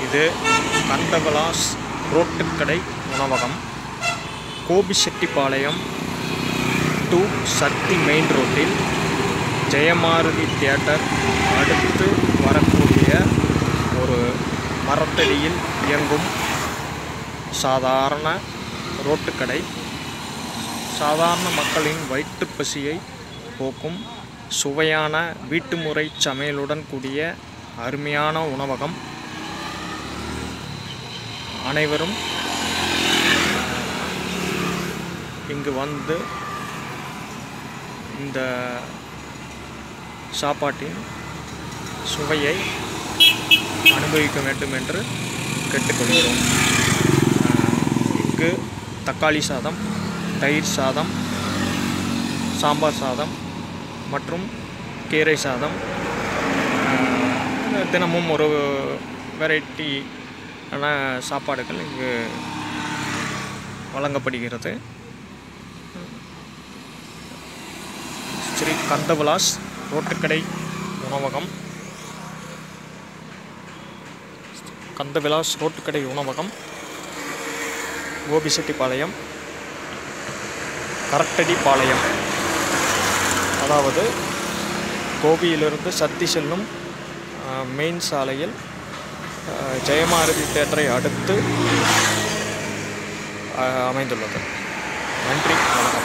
இது கந்தவிலாஸ் ரோட்டுக்கடை உணவகம் Gobichettipalayam to Sakthi main ரோட்டில் ஜெயமாருதி தியேட்டர் அடுத்து வரக்கூடிய ஒரு மரத்தடியில் இயங்கும் சாதாரண ரோட்டுக்கடை சாதாரண மக்களின் வயிற்றுப் பசியை போக்கும் சுவையான வீட்டுமுறை சமையலுடன் கூடிய அருமையான உணவகம் அனைவரும் இங்கு வந்து இந்த சாப்பாட்டின் சுவையை அனுபவிக்க வேண்டும் என்று கேட்டுக்கொள்கிறோம் ஆஹ் இங்கு தக்காளி சாதம் தயிர் சாதம் சாம்பார் சாதம் மற்றும் கீரை சாதம் ஆஹ் தினமும் ஒரு வெரைட்டியான சாப்பாடுகள் இங்கு வழங்கப்படுகிறது ஸ்ரீ கந்தவிலாஸ் ரோட்டுக்கடை உணவகம் கந்தவிலாஸ் ரோட்டுக்கடை உணவகம் கோபிச்செட்டிப்பாளையம் கரட்டடிப்பாளையம் அதாவது கோபியிலிருந்து சக்தி செல்லும் அஹ், மெயின் சாலையில் அஹ், ஜெயமாரதி தேட்டரை அடுத்து அஹ், அமைந்துள்ளது நன்றி வணக்கம்